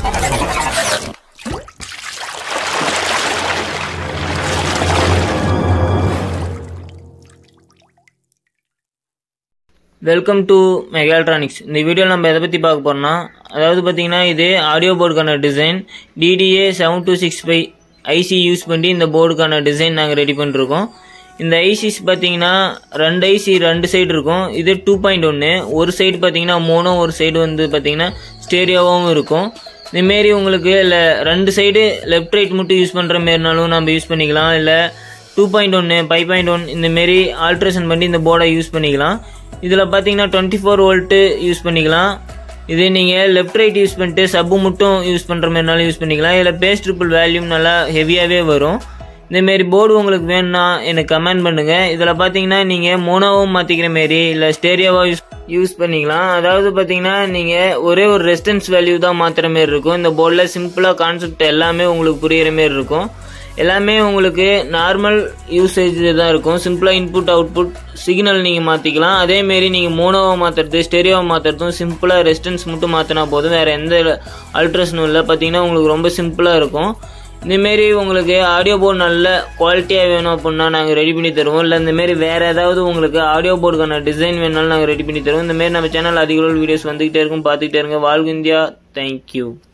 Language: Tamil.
வெல்கம் டு மெகால்ட்ரானிக்ஸ் இந்த வீடியோவில் நம்ம எதை பற்றி பார்க்க போகிறோம்னா அதாவது பார்த்தீங்கன்னா இது ஆடியோ போர்டுக்கான design TDA seven two six five IC use பண்ணி இந்த போர்டுக்கான டிசைன் நாங்கள் ரெடி பண்ணிருக்கோம் இந்த ஐசிஸ் பார்த்தீங்கன்னா ரெண்டு ஐசி ரெண்டு சைடு இருக்கும் இது டூ பாயிண்ட் ஒன்று ஒரு சைடு பார்த்தீங்கன்னா மூணும் ஒரு சைடு வந்து பார்த்தீங்கன்னா ஸ்டேரியோவாகவும் இருக்கும் இதுமாரி உங்களுக்கு இல்லை ரெண்டு சைடு லெஃப்ட் ரைட் மட்டும் யூஸ் பண்ணுற மாரினாலும் நம்ம யூஸ் பண்ணிக்கலாம் இல்லை டூ பாயிண்ட் ஒன்று ஃபைவ் பாயிண்ட் ஒன் இந்தமாரி ஆல்ட்ரேஷன் பண்ணி இந்த போர்டை யூஸ் பண்ணிக்கலாம் இதில் பார்த்தீங்கன்னா டுவெண்ட்டி ஃபோர் வோல்ட்டு யூஸ் பண்ணிக்கலாம் இது நீங்கள் லெஃப்ட் ரைட் யூஸ் பண்ணிட்டு சப்பு மட்டும் யூஸ் பண்ணுற மாதிரினாலும் யூஸ் பண்ணிக்கலாம் இதில் பேஸ் ட்ரிபிள் வேல்யூம் நல்லா ஹெவியாகவே வரும் இதேமாரி போர்டு உங்களுக்கு வேணும்னா எனக்கு கமெண்ட் பண்ணுங்கள் இதில் பார்த்தீங்கன்னா நீங்கள் மோனோவும் மாற்றிக்கிற மாரி இல்லை ஸ்டேரியோவாக யூஸ் யூஸ் பண்ணிக்கலாம் அதாவது பார்த்தீங்கன்னா நீங்கள் ஒரே ஒரு ரெசிஸ்டன்ஸ் வேல்யூ தான் மாற்றுற மாரி இருக்கும் இந்த போர்டில் சிம்பிளாக கான்செப்ட் எல்லாமே உங்களுக்கு புரியிற மாரி இருக்கும் எல்லாமே உங்களுக்கு நார்மல் யூசேஜ் தான் இருக்கும் சிம்பிளாக இன்புட் அவுட்புட் சிக்னல் நீங்கள் மாற்றிக்கலாம் அதேமாரி நீங்கள் மோனோவை மாற்றுறது ஸ்டெரியோவை மாற்றுறதும் சிம்பிளாக ரெசிஸ்டன்ஸ் மட்டும் மாற்றினா போதும் வேறு எந்த அல்ட்ரேஷனும் இல்லை பார்த்தீங்கன்னா உங்களுக்கு ரொம்ப சிம்பிளாக இருக்கும் இந்தமாரி உங்களுக்கு ஆடியோ போர்டு நல்ல குவாலிட்டியாக வேணும் அப்படின்னா நாங்கள் ரெடி பண்ணி தருவோம் இல்லை இந்தமாரி வேறு ஏதாவது உங்களுக்கு ஆடியோ போர்டுக்கான டிசைன் வேணாலும் நாங்கள் ரெடி பண்ணி தருவோம் இந்தமாரி நம்ம சேனல் அதிக வீடியோஸ் வந்துகிட்டே இருக்கும் பார்த்துக்கிட்டே இருங்க வாழ்க இந்தியா தேங்க்யூ